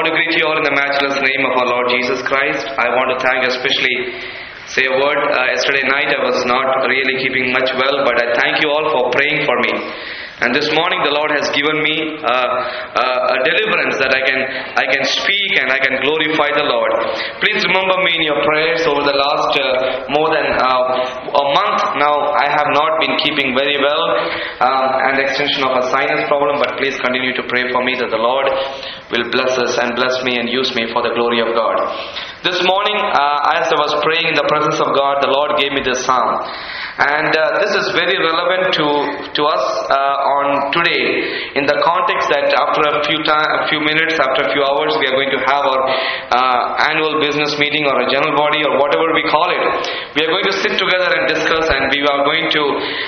want to greet you all in the matchless name of our Lord Jesus Christ. I want to thank especially say a word. Uh, yesterday night I was not really keeping much well, but I thank you all for praying for me. And this morning the Lord has given me uh, uh, a deliverance that I can I can speak and I can glorify the Lord. Please remember me in your prayers over the last uh, more than uh, a month now. I have not been keeping very well um, and extension of a sinus problem, but please continue to pray for me that the Lord will bless us and bless me and use me for the glory of God. This morning, uh, as I was praying in the presence of God, the Lord gave me this psalm. And uh, this is very relevant to, to us uh, on today in the context that after a few time, a few minutes, after a few hours, we are going to have our uh, annual business meeting or a general body or whatever we call it. We are going to sit together and discuss, and we are going to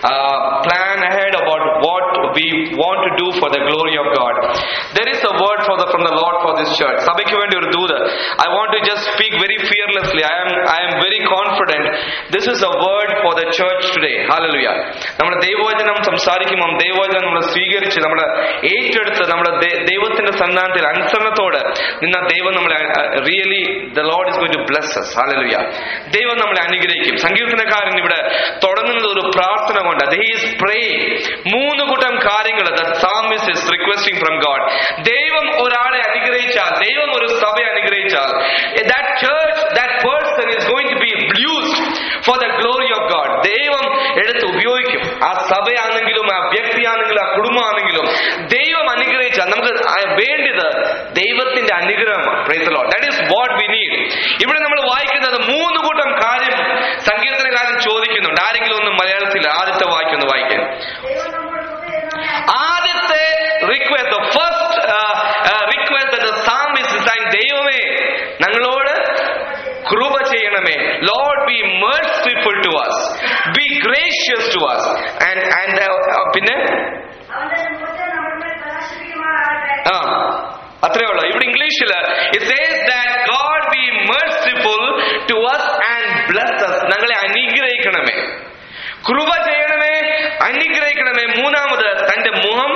uh, plan ahead about what we want to do for the glory of God. There is a word for the, from the Lord for this church. സഭയ്ക്ക് വേണ്ടി ഒരു ദൂത് I want to just speak very fearlessly. I am I am very confident. This is a word for the church today. Hallelujah. നമ്മുടെ ദൈവവചനം സംസാരിക്കുമ്പോൾ ദൈവവചനം നമ്മൾ സ്വീകരിച്ച് നമ്മൾ ഏറ്റെടുത്ത് നമ്മുടെ ദൈ- ദൈവത്തിന്റെ സന്താനത്തിൽ അനുസരണത്തോട് നിന്ന ദൈവം നമ്മളെ really the lord is going to bless us hallelujah ദൈവം നമ്മളെ അനുഗ്രഹിക്കും സങ്കീർത്തനക്കാരൻ ഇവിടെ തുടങ്ങുന്നത് ഒരു പ്രാർത്ഥന കൊണ്ട് he is praying മൂന്ന് കൂട്ടം കാര്യങ്ങൾ the psalmist is requesting from God ദൈവം ഒരാളെ അനുഗ്രഹിച്ചാൽ ദൈവം ഒരു സഭയെ അനുഗ്രഹിച്ചാൽ that church that person is going to be used for the glory of God ദൈവം എടുത്ത് ഉപയോഗിക്കും ആ സഭയാണെങ്കിലും ആ വ്യക്തിയാണെങ്കിലും ആ കുടുംബമാണെങ്കിലും ദൈവം അനുഗ്രഹിച്ചാൽ നമുക്ക് ആ വേണ്ടത് ദൈവത്തിന്റെ അനുഗ്രഹമാണ് praise lord that is what we need ഇവിടെ നമ്മൾ വായിക്കുന്നത് മൂന്ന് കൂട്ടം കാര്യം സങ്കീർത്തനകാരൻ ചോദിക്കുന്നുണ്ട് ആരെങ്കിലും ഒന്ന് മലയാളത്തിൽ ആദ്യത്തെ വായിക്കൊന്ന് വായിക്കാൻ ദൈവം നമ്മോട് കൃപ ചെയ്യണമേ. ആദ്യത്തെ റിക്വസ്റ്റ് ഫസ്റ്റ് റിക്വസ്റ്റ് സാമിസ് ദൈവമേ ഞങ്ങളോട് കൃപ ചെയ്യണമേ lord be merciful to us be gracious to us and and പിന്നെ അവൻ തന്റെ മുഖത്തെ നമ്മുടെ മേൽ പ്രകാശിപ്പിക്കുമാറാകട്ടെ. ആ അത്രേ ഉള്ളൂ ഇവിടെ ഇംഗ്ലീഷിൽ it says that god be merciful to us and bless us ഞങ്ങളെ അനുഗ്രഹിക്കണമേ കൃപ ചെയ്യണമേ അനുഗ്രഹിക്കണമേ മൂന്നാമത് തന്റെ മുഖം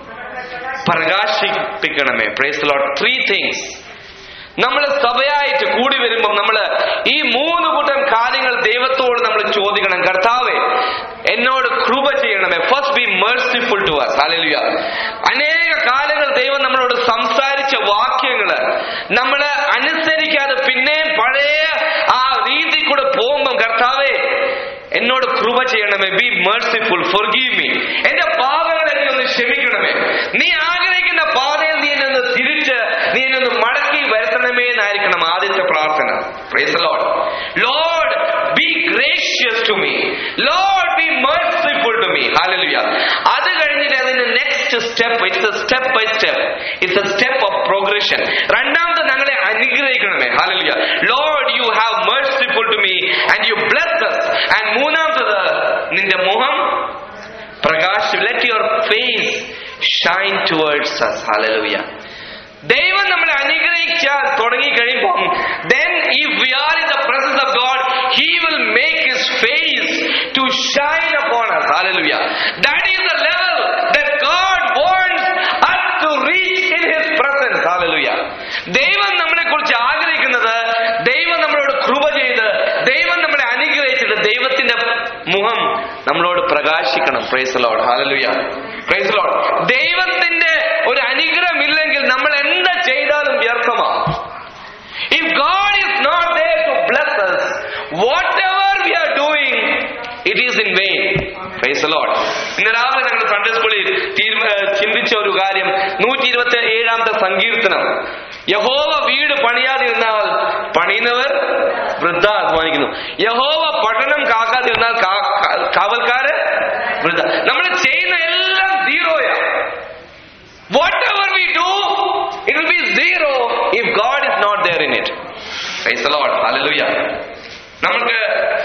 പ്രകാശിപ്പിക്കണമേ പ്രൈസ് ലോട്ട് ത്രീ തിങ്സ് നമ്മൾ സഭയായിട്ട് കൂടി വരുമ്പോൾ നമ്മൾ ഈ മൂന്ന് കൂട്ടം കാര്യങ്ങൾ ദൈവത്തോട് നമ്മൾ ചോദിക്കണം കർത്താവേ എന്നോട് കൃപ ചെയ്യണമേ first be merciful to us hallelujah അനേക കാലങ്ങൾ ദൈവം നമ്മളോട് സംസാരിച്ച വാക്യങ്ങള് നമ്മൾ അനുസരിക്കാതെ പിന്നെ പഴയ ആ രീതി കൂടെ പോകുമ്പോൾ കർത്താവേ എന്നോട് കൃപ ചെയ്യണമേ ബി merciful forgive me എന്റെ പാപങ്ങൾ എന്നെ ഒന്ന് ക്ഷമിക്കണമേ നീ ആഗ്രഹിക്കുന്ന പാതയിൽ നീ എന്നെ ഒന്ന് തിരിച്ച് നീ എന്നെ ഒന്ന് മടക്കി വരുത്തണമേ എന്നായിരിക്കണം ആദ്യത്തെ പ്രാർത്ഥന praise lord load be gracious to me lord be merciful to me hallelujah അത് കഴിഞ്ഞിട്ട് അതിന്റെ next step it's a step by step it's a step of progression രണ്ടാമത് ഞങ്ങളെ അനുഗ്രഹിക്കണമേ hallelujah lord you have merciful to me and you bless us and മൂന്നാമത്തത് നിന്റെ മുഖം പ്രകാശ് let your face shine towards us hallelujah ദൈവം നമ്മളെ അനുഗ്രഹിച്ചാൽ തുടങ്ങി കഴിയുമ്പോൾ then if we are in the presence of God he will make his face to shine upon us hallelujah that is the level that God wants us to reach in his presence hallelujah ദൈവം നമ്മളെ കുറിച്ച് ആഗ്രഹിക്കുന്നത് ദൈവം നമ്മളോട് കൃപ ചെയ്ത് ദൈവം നമ്മളെ അനുഗ്രഹിച്ചത് ദൈവത്തിന്റെ മുഖം നമ്മളോട് പ്രകാശിക്കണം praise load hallelujah praise lord ദൈവത്തിന്റെ ഒരു അനുഗ്രഹം ഇല്ലെങ്കിൽ നമ്മൾ എന്ത് ചെയ്താലും വ്യർത്ഥമാണ് if god is not there to bless us whatever we are doing it is in vain praise lord ഇന്ന് രാവിലെ ഞങ്ങൾ സൺഡേ സ്കൂളിൽ തീരുമാ- ചിന്തിച്ച ഒരു കാര്യം നൂറ്റി ഇരുപത്തി ഏഴാമത്തെ സങ്കീർത്തനം യഹോവ വീട് പണിയാതിരുന്നാൽ പണിയുന്നവർ വൃദ്ധ അധ്വാനിക്കുന്നു യഹോവ പട്ടണം കാക്കാതിരുന്നാൽ കാ- കാ- കാവൽക്കാര് വൃദ്ധ നമ്മൾ ചെയ്യുന്ന എല്ലാം സീറോയാ whatever we do it will be zero if god is not there in it praise the lord hallelujah നമുക്ക്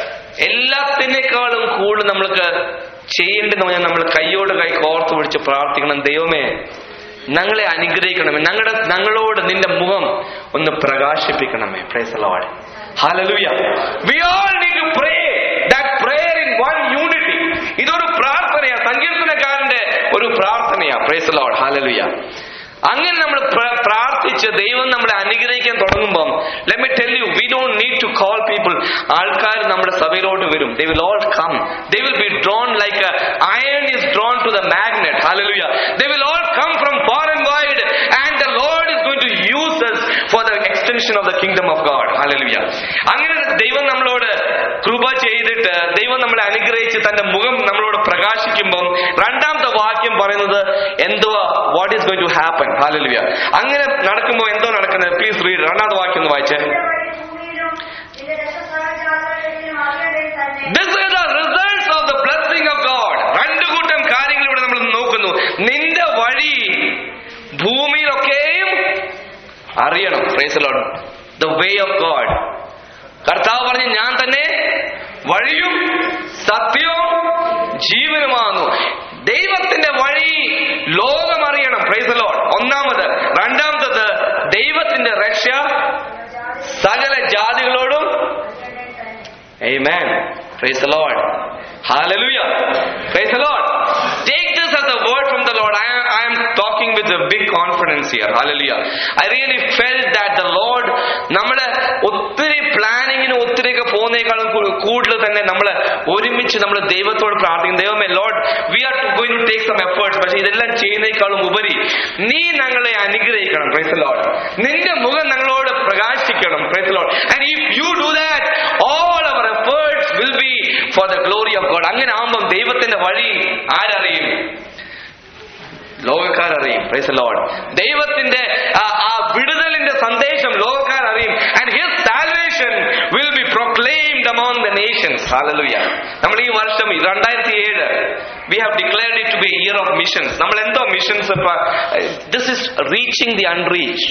എല്ലാത്തിനേക്കാളും കൂടുതൽ നമ്മൾക്ക് ചെയ്യേണ്ടതെന്ന് പറഞ്ഞാൽ നമ്മൾ കൈയോട് കൈ കോർത്ത് പിടിച്ച് പ്രാർത്ഥിക്കണം ദൈവമേ ഞങ്ങളെ അനുഗ്രഹിക്കണമേ ഞങ്ങളുടെ ഞങ്ങളോട് നിന്റെ മുഖം ഒന്ന് പ്രകാശിപ്പിക്കണമേ praise lord hallelujah we all need to pray that prayer in one unity ഇതൊരു പ്രാർത്ഥനയാ സങ്കീർത്തനക്കാരന്റെ ഒരു പ്രാർത്ഥനയാ പ്രൈസ് ലോർഡ് ഹല്ലേലൂയ അങ്ങനെ നമ്മൾ പ്ര- പ്രാർത്ഥിച്ച് ദൈവം നമ്മളെ അനുഗ്രഹിക്കാൻ തുടങ്ങുമ്പം let me tell you we don't need to call people ആൾക്കാർ നമ്മുടെ സഭയിലോട്ട് വരും they will all come they will be drawn like iron is drawn to the magnet hallelujah they will all come from far and wide and the Lord is going to use us for the extension of the kingdom of God hallelujah അങ്ങനെ ദൈവം നമ്മളോട് കൃപ ചെയ്തിട്ട് ദൈവം നമ്മളെ അനുഗ്രഹിച്ച് തന്റെ മുഖം നമ്മളോട് പ്രകാശിക്കുമ്പം രണ്ടാമത്തെ വാക്യം പറയുന്നത് എന്തുവാ what is going to happen hallelujah അങ്ങനെ നടക്കുമ്പോൾ എന്തോ നടക്കുന്നത് പ്ലീസ് റീഡ് രണ്ടാമത്തെ വാക്യം ഒന്ന് വായിച്ചേ നിന്റെ വഴി ഭൂമിയിലും നിന്റെ രക്ഷസാഹചര്യങ്ങളിലും ആകേണ്ടത് തന്നെ this is the results of the blessing of God രണ്ട് കൂട്ടം കാര്യങ്ങൾ ഇവിടെ നമ്മൾ നോക്കുന്നു നിന്റെ വഴി ഭൂമിയിലൊക്കെയും അറിയണം praise Lord the way of God കർത്താവ് പറഞ്ഞു ഞാൻ തന്നെ വഴിയും സത്യവും ജീവനുമാകുന്നു ദൈവത്തിന്റെ വഴി ലോകം അറിയണം പ്രൈസ് ലോഡ് ഒന്നാമത് രണ്ടാമത്തത് ദൈവത്തിന്റെ രക്ഷ സകല ജാതികളോടും Amen. Praise the Lord. Hallelujah. Praise the Lord. Take this as a word from the Lord. I am, I am talking with a big confidence here. Hallelujah. I really felt that the Lord നമ്മള് ഒത്തിരി പ്ലാനിങ്ങിന് ഒത്തിരിയൊക്കെ പോകുന്നേക്കാളും കൂ- കൂടുതൽ തന്നെ നമ്മൾ ഒരുമിച്ച് നമ്മൾ ദൈവത്തോട് പ്രാർത്ഥിക്കും ദൈവമേ Lord we are going to take some efforts പക്ഷെ ഇതെല്ലാം ചെയ്യുന്നേക്കാളും ഉപരി നീ ഞങ്ങളെ അനുഗ്രഹിക്കണം പ്രൈസ് ലോഡ് നിന്റെ മുഖം ഞങ്ങളോട് പ്രകാശിക്കണം praise Lord and if you do that all our efforts will be for the glory of God അങ്ങനെ ആകുമ്പം ദൈവത്തിന്റെ വഴി ആരറിയും ലോകക്കാരറിയും പ്രൈസ് ലോഡ് ദൈവത്തിന്റെ ആ ആ വിടുതലിന്റെ സന്ദേശം ലോകക്കാരറിയും and his salvation will be proclaimed among the nations hallelujah നമ്മൾ ഈ വർഷം രണ്ടായിരത്തി ഏഴ് we have declared it to be year of missions നമ്മൾ എന്തോ missions this is reaching the unreached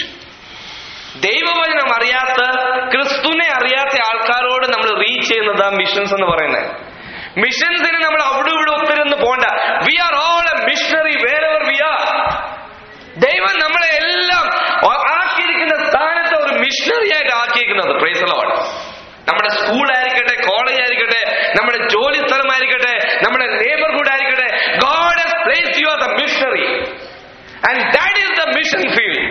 ദൈവവചനം അറിയാത്ത ക്രിസ്തുവിനെ അറിയാത്ത ആൾക്കാരോട് നമ്മൾ റീച്ച് ചെയ്യുന്നത് മിഷൻസ് എന്ന് പറയുന്നത് മിഷൻസിന് നമ്മൾ അവിടെ ഇവിടെ ഒത്തിരി ഒന്നും പോണ്ട we are all a missionary wherever we are ദൈവം നമ്മളെ എല്ലാം ആ- ആക്കിയിരിക്കുന്ന സ്ഥാനത്ത് ഒരു മിഷണറി ആയിട്ട് ആക്കിയിരിക്കുന്നത് പ്രൈസ് ലോഡ് നമ്മുടെ സ്കൂൾ ആയിരിക്കട്ടെ കോളേജ് ആയിരിക്കട്ടെ നമ്മുടെ ജോലി സ്ഥലമായിരിക്കട്ടെ നമ്മുടെ നെയ്ബർഹുഡ് ആയിരിക്കട്ടെ God has place you are the missionary and that is the mission field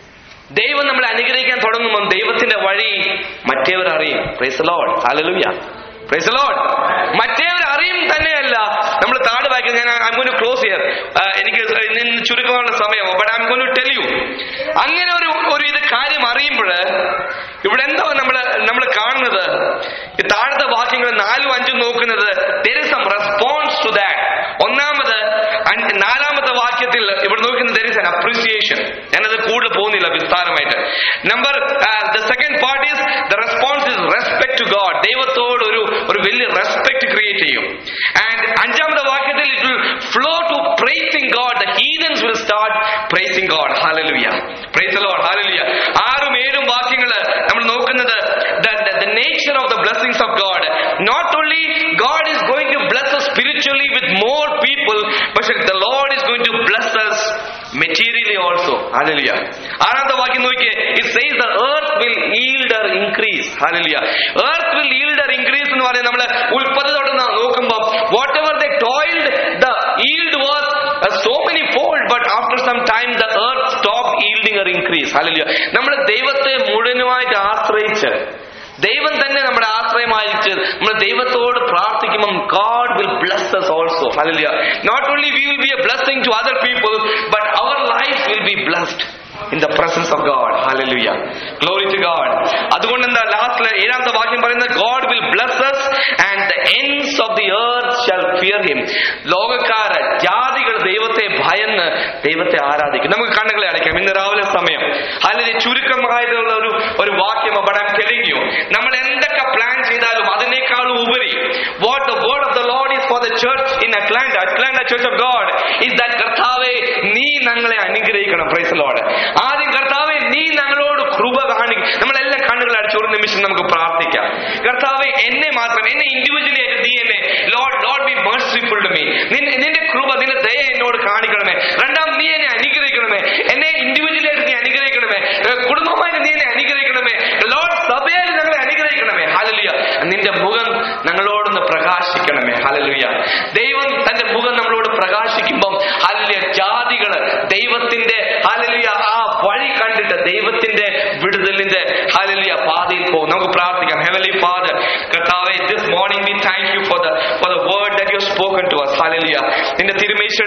ദൈവം നമ്മളെ അനുഗ്രഹിക്കാൻ തുടങ്ങുമ്പോൾ ദൈവത്തിന്റെ വഴി മറ്റേവർ അറിയും praise Lord hallelujah praise Lord മറ്റേവർ അറിയും തന്നെയല്ല നമ്മൾ താഴെ വായിക്കുന്നത് ഞാൻ I going to close here എനിക്ക് ഇന്ന് ചുരുക്കമുള്ള സമയം but I going to tell you അങ്ങനെ ഒരു ഒരു ഇത് കാര്യം അറിയുമ്പോൾ ഇവിടെ എന്താ നമ്മൾ നമ്മൾ കാണുന്നത് ഈ താഴത്തെ വാക്യങ്ങൾ നാലും അഞ്ചും നോക്കുന്നത് there is some response to that ഒന്നാമത് അഞ്ച്- നാലാമത്തെ വാക്യത്തിൽ ഇവിടെ നോക്കുന്നത് there is an appreciation ഞാനത് കൂടുതൽ പോകുന്നില്ല വിസ്താരമായിട്ട് number the second part is the response is respect to God ദൈവത്തോട് ഒരു ഒരു വലിയ റെസ്പെക്ട് ക്രിയേറ്റ് ചെയ്യും ആൻഡ് അഞ്ചാമത്തെ വാക്യത്തിൽ it will flow to praising God the heathens will start praising God hallelujah praise load hallelujah ആറും ഏഴും വാക്യങ്ങൾ നമ്മൾ നോക്കുന്നത് the nature of the blessings of God. Not only God is going to bless us spiritually with more people, but the Lord is going to bless us materially also. Hallelujah. ആറാമത്തെ വാക്യം നോക്കിയേ it says the earth will yield her increase. Hallelujah. Earth will yield her increase എന്ന് പറയുന്നത് നമ്മൾ ഉൽപ്പത്തി തൊട്ട് നാം നോക്കുമ്പോൾ whatever they toiled the yield was uh, so many fold but after some time the earth stopped yielding her increase. Hallelujah. നമ്മൾ ദൈവത്തെ മുഴുവനുമായിട്ട് ആശ്രയിച്ച് ദൈവം തന്നെ നമ്മുടെ ആശ്രയമായിരിച്ച് നമ്മൾ ദൈവത്തോട് പ്രാർത്ഥിക്കുമ്പോൾ God will bless us also hallelujah not only we will be a blessing to other people but our life will be blessed in the presence of God hallelujah glory to God അതുകൊണ്ട് എന്താ ലാസ്റ്റിലെ ഏഴാമത്തെ വാക്യം പറയുന്നത് God will bless us and the ends of the earth shall fear him ലോകക്കാര് ജാതികൾ ദൈവത്തെ ഭയന്ന് ദൈവത്തെ ആരാധിക്കും നമുക്ക് കണ്ണുകളെ അടയ്ക്കാം ഇന്ന് രാവിലെ സമയം അല്ലെങ്കിൽ ചുരുക്കമായിട്ടുള്ള ഒരു ഒരു വാക്യം ബട്ട് ഐ ടെലിംഗ് യു നമ്മൾ എന്തൊക്കെ പ്ലാൻ ചെയ്താലും അതിനേക്കാളും ഉപരി what the word of the Lord is for the church in Atlanta Atlanta church of God is that കർത്താവെ നീ ഞങ്ങളെ അനുഗ്രഹിക്കണം പ്രൈസ് ലോർഡ് ആദ്യം കർത്താവെ നീ ഞങ്ങളോട് കൃപ കാണിക്കും നമ്മളെല്ലാം കണ്ണുകൾ അടിച്ച് ഒരു നിമിഷം നമുക്ക് പ്രാർത്ഥിക്കാം കർത്താവെ എന്നെ മാത്രം എന്നെ ഇൻഡിവിജ്വലി ആയിട്ട് നീ എന്നെ Lord load be merciful to me നിന്റെ നിന്റെ കൃപ നിന്റെ ദയ എന്നോട് കാണിക്കണമേ രണ്ടാം നീ എന്നെ അനുഗ്രഹിക്കണമേ എന്നെ ഇൻഡിവിജ്വലി ആയിട്ട് നീ അനുഗ്രഹിക്കണമേ ഏഹ് കുടുംബമായിട്ട് നീ എന്നെ അനുഗ്രഹിക്കണമേ ലോഡ് സഭയിൽ ഞങ്ങളെ അനുഗ്രഹിക്കണമേ ഹാലലുയ നിന്റെ മുഖം ഞങ്ങളോടൊന്ന് പ്രകാശിക്കണമേ ഹാലലുയ ദൈവം തന്റെ മുഖം നമ്മളോട് പ്രകാശിക്കുമ്പം ഹാലലുയ ജാതികള് ദൈവത്തിന്റെ ഹാലലുയ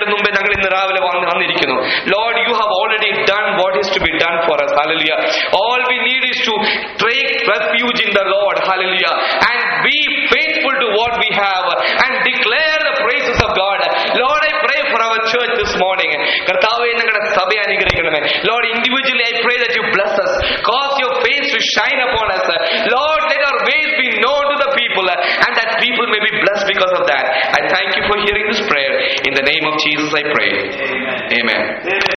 സമയത്തിന് മുമ്പേ ഞങ്ങൾ ഇന്ന് രാവിലെ വന്ന് വന്നിരിക്കുന്നു Lord you have already done what is to be done for us hallelujah all we need is to take refuge in the lord hallelujah and be faithful to what we have and declare the praises of god lord i pray for our church this morning കർത്താവേ ഞങ്ങളുടെ സഭയെ അനുഗ്രഹിക്കണമേ Lord individually I pray that you bless us cause your face to shine upon us lord let our ways be known to the people and that people may be blessed because of that i thank you for hearing this prayer in the name of jesus i pray amen